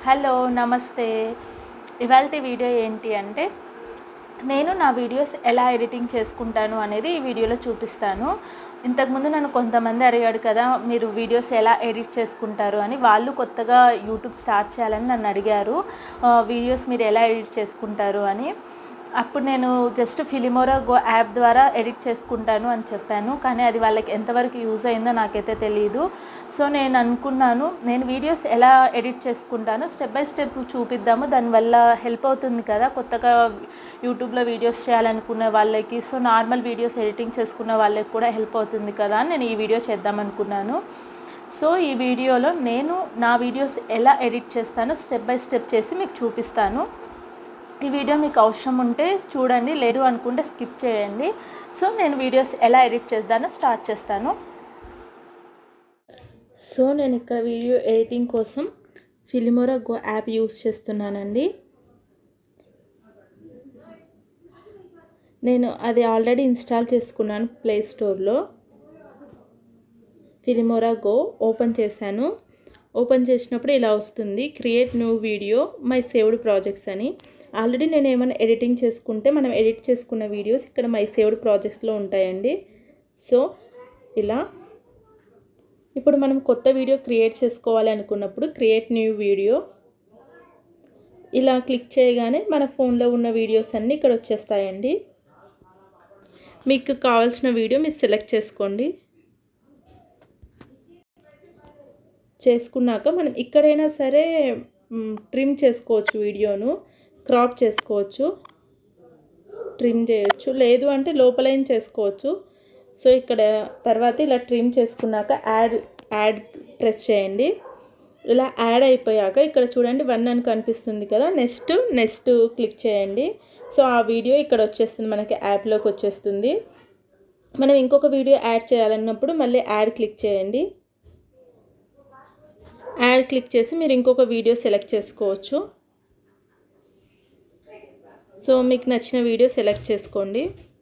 hello నమస్తే ఇవాళ video ఏంటి అంటే నేను నా వీడియోస్ ఎలా ఎడిటింగ్ చేసుకుంటాను అనేది ఈ వీడియోలో చూపిస్తాను ఇంతకుముందు నన్ను కొంతమంది అడిగాడు కదా మీరు వీడియోస్ ఎలా ఎడిట్ చేసుకుంటారు అని వాళ్ళు కొత్తగా యూట్యూబ్ స్టార్ట్ చేయాలని నన్ను అడిగారు ఆ, వీడియోస్ మీరు ఎలా ఎడిట్ చేసుకుంటారు అని అప్పుడు నేను జస్ట్ ఫిలిమోరా గో యాప్ ద్వారా ఎడిట్ చేసుకుంటాను అని చెప్పాను కానీ అది వాళ్ళకి ఎంతవరకు యూజ్ అయిందో నాకైతే తెలియదు సో నేను అనుకున్నాను నేను వీడియోస్ ఎలా ఎడిట్ చేసుకుంటాను స్టెప్ బై స్టెప్ చూపిద్దాము దానివల్ల హెల్ప్ అవుతుంది కదా కొత్తగా యూట్యూబ్లో వీడియోస్ చేయాలనుకునే వాళ్ళకి సో నార్మల్ వీడియోస్ ఎడిటింగ్ చేసుకున్న వాళ్ళకి కూడా హెల్ప్ అవుతుంది కదా అని నేను ఈ వీడియో చేద్దాం అనుకున్నాను సో ఈ వీడియోలో నేను నా వీడియోస్ ఎలా ఎడిట్ చేస్తానో స్టెప్ బై స్టెప్ చేసి మీకు చూపిస్తాను ఈ వీడియో మీకు అవసరం ఉంటే చూడండి లేదు అనుకుంటే స్కిప్ చేయండి సో నేను వీడియోస్ ఎలా ఎడిట్ చేద్దానో స్టార్ట్ చేస్తాను సో నేను ఇక్కడ వీడియో ఎడిటింగ్ కోసం ఫిలిమోరా గో యాప్ యూస్ చేస్తున్నానండి నేను అది ఆల్రెడీ ఇన్స్టాల్ చేసుకున్నాను ప్లే స్టోర్లో ఫిలిమోరా గో ఓపెన్ చేశాను ఓపెన్ చేసినప్పుడు ఇలా వస్తుంది create new video my saved projects అని ఆల్రెడీ నేను ఏమైనా ఎడిటింగ్ చేసుకుంటే మనం ఎడిట్ చేసుకున్న వీడియోస్ ఇక్కడ మై సేవ్డ్ ప్రాజెక్ట్స్లో ఉంటాయండి సో ఇలా ఇప్పుడు మనం కొత్త వీడియో క్రియేట్ చేసుకోవాలి అనుకున్నప్పుడు క్రియేట్ న్యూ వీడియో ఇలా క్లిక్ చేయగానే మన ఫోన్లో ఉన్న వీడియోస్ అన్నీ ఇక్కడ వచ్చేస్తాయండి మీకు కావాల్సిన వీడియో మీరు సెలెక్ట్ చేసుకోండి చేసుకున్నాక మనం ఇక్కడైనా సరే ట్రిమ్ చేసుకోవచ్చు వీడియోను క్రాప్ చేసుకోవచ్చు ట్రిమ్ చేయొచ్చు లేదు అంటే లోపలైన చేసుకోవచ్చు సో ఇక్కడ తర్వాత ఇలా ట్రిమ్ చేసుకున్నాక యాడ్ యాడ్ ప్రెస్ చేయండి ఇలా యాడ్ అయిపోయాక ఇక్కడ చూడండి వన్ అని కనిపిస్తుంది కదా నెక్స్ట్ నెక్స్ట్ క్లిక్ చేయండి సో ఆ వీడియో ఇక్కడ వచ్చేస్తుంది మనకి యాప్లోకి వచ్చేస్తుంది మనం ఇంకొక వీడియో యాడ్ చేయాలన్నప్పుడు మళ్ళీ యాడ్ క్లిక్ చేయండి యాడ్ క్లిక్ చేసి మీరు ఇంకొక వీడియో సెలెక్ట్ చేసుకోవచ్చు సో మీకు నచ్చిన వీడియో సెలెక్ట్ చేసుకోండి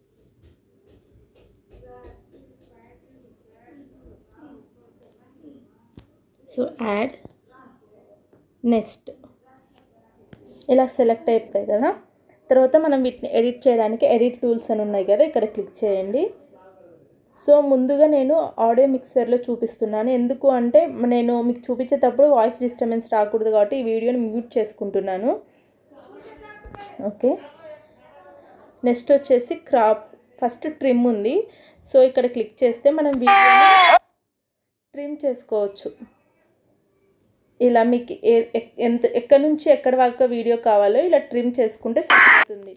సో యాడ్ నెక్స్ట్ ఇలా సెలెక్ట్ అయిపోతాయి కదా తర్వాత మనం వీటిని ఎడిట్ చేయడానికి ఎడిట్ టూల్స్ అని ఉన్నాయి కదా ఇక్కడ క్లిక్ చేయండి సో ముందుగా నేను ఆడియో మిక్సర్లో చూపిస్తున్నాను ఎందుకు అంటే నేను మీకు చూపించేటప్పుడు వాయిస్ డిస్టర్బెన్స్ రాకూడదు కాబట్టి ఈ వీడియోని మ్యూట్ చేసుకుంటున్నాను ఓకే నెక్స్ట్ వచ్చేసి క్రాప్ ఫస్ట్ ట్రిమ్ ఉంది సో ఇక్కడ క్లిక్ చేస్తే మనం వీడియోని ట్రిమ్ చేసుకోవచ్చు ఇలా మీకు ఎంత ఎక్కడి నుంచి ఎక్కడి వరకు వీడియో కావాలో ఇలా ట్రిమ్ చేసుకుంటే సరిపోతుంది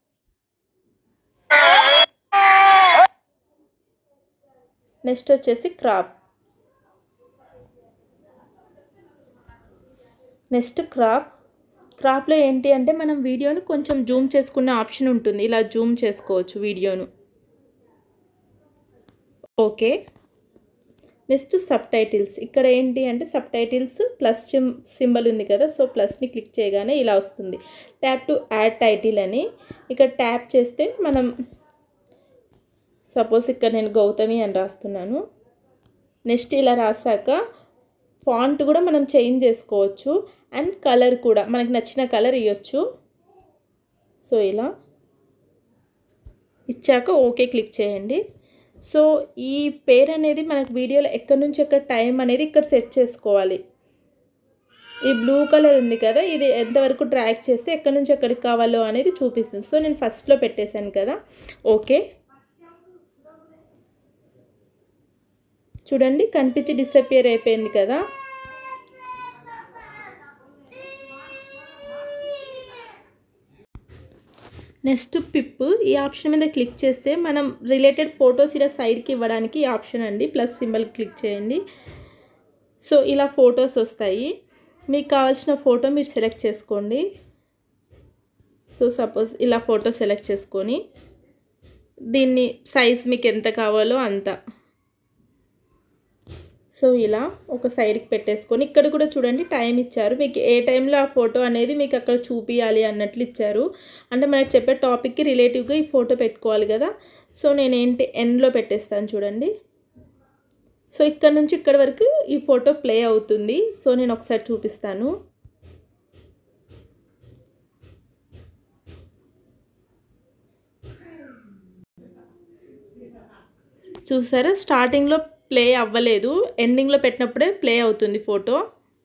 నెక్స్ట్ వచ్చేసి క్రాప్ నెక్స్ట్ క్రాప్ క్రాప్లో ఏంటి అంటే మనం వీడియోను కొంచెం జూమ్ చేసుకునే ఆప్షన్ ఉంటుంది ఇలా జూమ్ చేసుకోవచ్చు వీడియోను ఓకే నెక్స్ట్ సబ్ టైటిల్స్ ఇక్కడ ఏంటి అంటే సబ్ టైటిల్స్ ప్లస్ సింబల్ ఉంది కదా సో ప్లస్ని క్లిక్ చేయగానే ఇలా వస్తుంది ట్యాప్ టు యాడ్ టైటిల్ అని ఇక్కడ ట్యాప్ చేస్తే మనం సపోజ్ ఇక్కడ నేను గౌతమి అని రాస్తున్నాను నెక్స్ట్ ఇలా రాసాక ఫాంట్ కూడా మనం చేంజ్ చేసుకోవచ్చు అండ్ కలర్ కూడా మనకి నచ్చిన కలర్ ఇవ్వచ్చు సో ఇలా ఇచ్చాక ఓకే క్లిక్ చేయండి సో ఈ పేరు అనేది మనకు వీడియోలో ఎక్కడి నుంచి ఎక్కడ టైం అనేది ఇక్కడ సెట్ చేసుకోవాలి ఈ బ్లూ కలర్ ఉంది కదా ఇది ఎంతవరకు డ్రాగ్ చేస్తే ఎక్కడి నుంచి ఎక్కడికి కావాలో అనేది చూపిస్తుంది సో నేను ఫస్ట్లో పెట్టేశాను కదా ఓకే చూడండి కనిపించి డిసపియర్ అయిపోయింది కదా నెక్స్ట్ పిప్ ఈ ఆప్షన్ మీద క్లిక్ చేస్తే మనం రిలేటెడ్ ఫొటోస్ ఇలా సైడ్కి ఇవ్వడానికి ఈ ఆప్షన్ అండి ప్లస్ సింబల్ క్లిక్ చేయండి సో ఇలా ఫొటోస్ వస్తాయి మీకు కావాల్సిన ఫోటో మీరు సెలెక్ట్ చేసుకోండి సో సపోజ్ ఇలా ఫోటో సెలెక్ట్ చేసుకొని దీన్ని సైజ్ మీకు ఎంత కావాలో అంత సో ఇలా ఒక సైడ్కి పెట్టేసుకొని ఇక్కడ కూడా చూడండి టైం ఇచ్చారు మీకు ఏ టైంలో ఆ ఫోటో అనేది మీకు అక్కడ చూపించాలి అన్నట్లు ఇచ్చారు అంటే మనకి చెప్పే టాపిక్కి రిలేటివ్గా ఈ ఫోటో పెట్టుకోవాలి కదా సో నేను ఏంటి ఎండ్లో పెట్టేస్తాను చూడండి సో ఇక్కడ నుంచి ఇక్కడ వరకు ఈ ఫోటో ప్లే అవుతుంది సో నేను ఒకసారి చూపిస్తాను చూసారా స్టార్టింగ్లో ప్లే అవ్వలేదు ఎండింగ్లో పెట్టినప్పుడే ప్లే అవుతుంది ఫోటో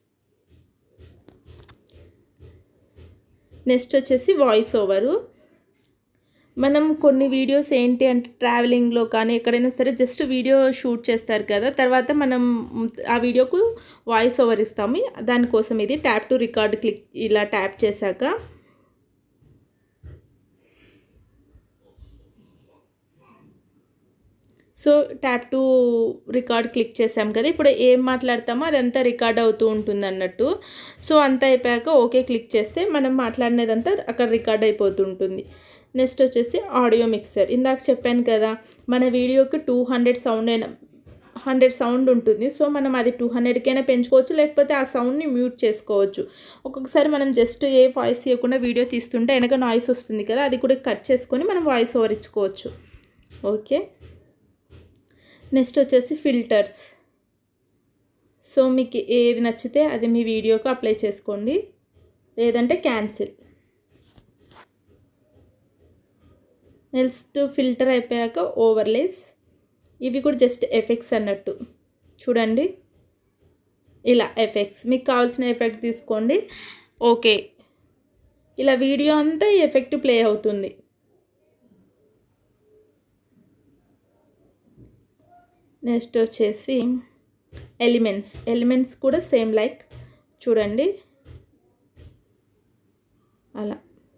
నెక్స్ట్ వచ్చేసి వాయిస్ ఓవరు మనం కొన్ని వీడియోస్ ఏంటి అంటే ట్రావెలింగ్లో కానీ ఎక్కడైనా సరే జస్ట్ వీడియో షూట్ చేస్తారు కదా తర్వాత మనం ఆ వీడియోకు వాయిస్ ఓవర్ ఇస్తాము దానికోసం ఇది ట్యాప్ టు రికార్డ్ క్లిక్ ఇలా ట్యాప్ చేశాక so tap to record click చేసాం కదా ఇప్పుడు ఏం మాట్లాడతామో అదంతా రికార్డ్ అవుతూ ఉంటుంది అన్నట్టు సో అంతా అయిపోయాక ఓకే క్లిక్ చేస్తే మనం మాట్లాడినదంతా అక్కడ రికార్డ్ అయిపోతూ ఉంటుంది నెక్స్ట్ వచ్చేసి ఆడియో మిక్సర్ ఇందాక చెప్పాను కదా మన వీడియోకి టూ హండ్రెడ్ సౌండ్ అయినా హండ్రెడ్ సౌండ్ ఉంటుంది సో మనం అది టూ హండ్రెడ్కైనా పెంచుకోవచ్చు లేకపోతే ఆ సౌండ్ని మ్యూట్ చేసుకోవచ్చు ఒక్కొక్కసారి మనం జస్ట్ ఏ వాయిస్ ఇవ్వకుండా వీడియో తీస్తుంటే వెనక నాయిస్ వస్తుంది కదా అది కూడా కట్ చేసుకొని మనం వాయిస్ ఓవర్ ఇచ్చుకోవచ్చు ఓకే నెక్స్ట్ వచ్చేసి ఫిల్టర్స్ సో మీకు ఏది నచ్చితే అది మీ వీడియోకి అప్లై చేసుకోండి లేదంటే క్యాన్సిల్ నెక్స్ట్ ఫిల్టర్ అయిపోయాక ఓవర్లేస్ ఇవి కూడా జస్ట్ ఎఫెక్ట్స్ అన్నట్టు చూడండి ఇలా ఎఫెక్ట్స్ మీకు కావాల్సిన ఎఫెక్ట్ తీసుకోండి ఓకే ఇలా వీడియో అంతా ఈ ఎఫెక్ట్ ప్లే అవుతుంది నెక్స్ట్ వచ్చేసి ఎలిమెంట్స్ ఎలిమెంట్స్ కూడా సేమ్ లైక్ చూడండి అలా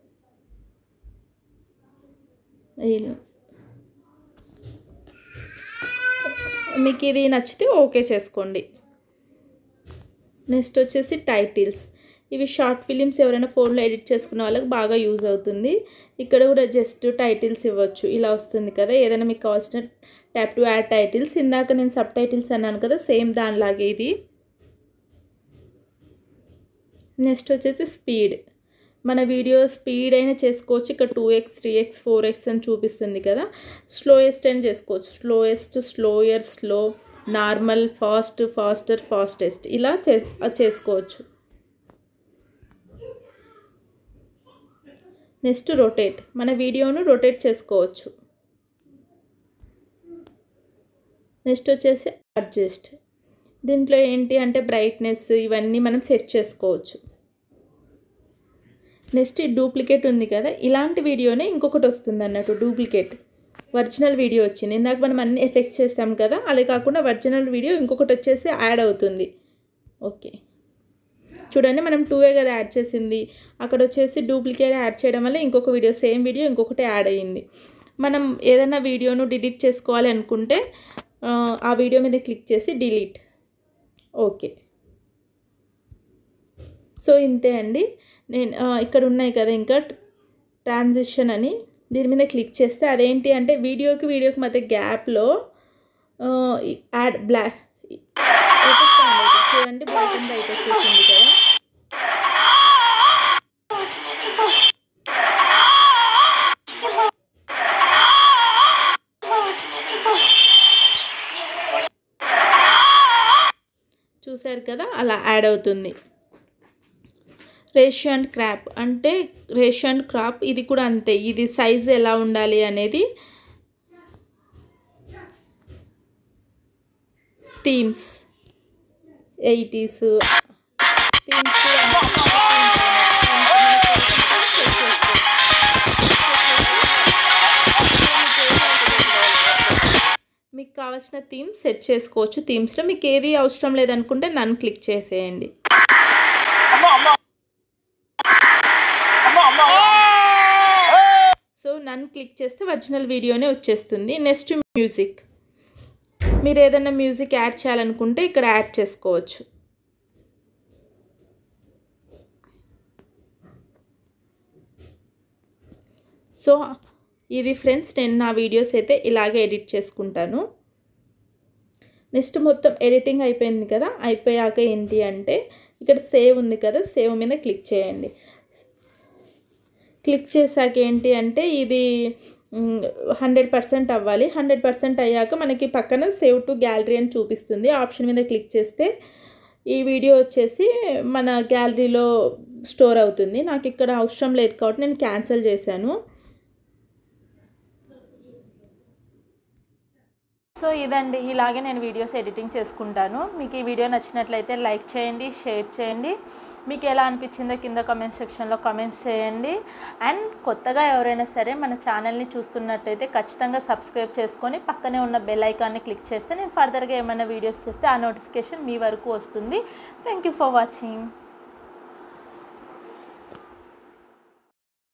మీకు ఇది నచ్చితే ఓకే చేసుకోండి నెక్స్ట్ వచ్చేసి టైటిల్స్ ఇవి షార్ట్ ఫిలిమ్స్ ఎవరైనా ఫోన్లో ఎడిట్ చేసుకున్న వాళ్ళకి బాగా యూజ్ అవుతుంది ఇక్కడ కూడా జస్ట్ టైటిల్స్ ఇవ్వచ్చు ఇలా వస్తుంది కదా ఏదైనా మీకు కావాల్సిన ట్యాప్ టు యాడ్ టైటిల్స్ ఇందాక నేను సబ్ టైటిల్స్ అన్నాను కదా సేమ్ దానిలాగే ఇది నెక్స్ట్ వచ్చేసి స్పీడ్ మన వీడియో స్పీడ్ అయినా చేసుకోవచ్చు ఇక్కడ two x three x four x అని చూపిస్తుంది కదా స్లోయెస్ట్ అని చేసుకోవచ్చు slowest slower slow normal fast faster fastest ఇలా చే చేసుకోవచ్చు నెక్స్ట్ రొటేట్ మన వీడియోను రొటేట్ చేసుకోవచ్చు నెక్స్ట్ వచ్చేసి అడ్జస్ట్ దీంట్లో ఏంటి అంటే బ్రైట్నెస్ ఇవన్నీ మనం సెట్ చేసుకోవచ్చు నెక్స్ట్ ఈ డూప్లికేట్ ఉంది కదా ఇలాంటి వీడియోనే ఇంకొకటి వస్తుంది అన్నట్టు డూప్లికేట్ ఒరిజినల్ వీడియో వచ్చింది ఇందాక మనం అన్ని ఎఫెక్ట్స్ చేస్తాం కదా అలా కాకుండా ఒరిజినల్ వీడియో ఇంకొకటి వచ్చేసి యాడ్ అవుతుంది ఓకే చూడండి మనం టూవే కదా యాడ్ చేసింది అక్కడ వచ్చేసి డూప్లికేట్ యాడ్ చేయడం వల్ల ఇంకొక వీడియో సేమ్ వీడియో ఇంకొకటి యాడ్ అయ్యింది మనం ఏదైనా వీడియోను డిలీట్ చేసుకోవాలి అనుకుంటే ఆ వీడియో మీద క్లిక్ చేసి డిలీట్ ఓకే సో ఇంతే అండి నేను ఇక్కడ ఉన్నాయి కదా ఇంకా ట్రాన్సిషన్ అని దీని మీద క్లిక్ చేస్తే అదేంటి అంటే వీడియోకి వీడియోకి మధ్య గ్యాప్లో యాడ్ బ్లాక్ చూడండి బ్లాక్ అండ్ వైట్ వచ్చేసింది కదా చూసారు కదా అలా యాడ్ అవుతుంది రేషియో అండ్ క్రాప్ అంటే రేషియో అండ్ క్రాప్ ఇది కూడా అంతే ఇది సైజ్ ఎలా ఉండాలి అనేది థీమ్స్ ఎయిటీస్ థీమ్స్ మీకు కావాల్సిన థీమ్ సెట్ చేసుకోవచ్చు థీమ్స్లో మీకు ఏది అవసరం లేదనుకుంటే నన్ను క్లిక్ చేసేయండి సో నన్ను క్లిక్ చేస్తే ఒరిజినల్ వీడియోనే వచ్చేస్తుంది నెక్స్ట్ మ్యూజిక్ మీరు ఏదైనా మ్యూజిక్ యాడ్ చేయాలనుకుంటే ఇక్కడ యాడ్ చేసుకోవచ్చు సో ఇది ఫ్రెండ్స్ నేను నా వీడియోస్ అయితే ఇలాగే ఎడిట్ చేసుకుంటాను నెక్స్ట్ మొత్తం ఎడిటింగ్ అయిపోయింది కదా అయిపోయాక ఏంటి అంటే ఇక్కడ సేవ్ ఉంది కదా సేవ్ మీద క్లిక్ చేయండి క్లిక్ చేశాక ఏంటి అంటే ఇది హండ్రెడ్ పర్సెంట్ అవ్వాలి హండ్రెడ్ పర్సెంట్ అయ్యాక మనకి పక్కన సేవ్ టు గ్యాలరీ అని చూపిస్తుంది ఆప్షన్ మీద క్లిక్ చేస్తే ఈ వీడియో వచ్చేసి మన గ్యాలరీలో స్టోర్ అవుతుంది నాకు ఇక్కడ అవసరం లేదు కాబట్టి నేను క్యాన్సిల్ చేశాను సో ఇదండి ఇలాగే నేను వీడియోస్ ఎడిటింగ్ చేసుకుంటాను మీకు ఈ వీడియో నచ్చినట్లయితే లైక్ చేయండి షేర్ చేయండి మీకు ఎలా అనిపించిందో కింద కామెంట్ సెక్షన్లో కామెంట్స్ చేయండి అండ్ కొత్తగా ఎవరైనా సరే మన ఛానల్ని చూస్తున్నట్టయితే ఖచ్చితంగా సబ్స్క్రైబ్ చేసుకొని పక్కనే ఉన్న బెల్ ఐకాన్ని క్లిక్ చేస్తే నేను ఫర్దర్గా ఏమైనా వీడియోస్ చేస్తే ఆ నోటిఫికేషన్ మీ వరకు వస్తుంది థ్యాంక్ యూ ఫర్ వాచింగ్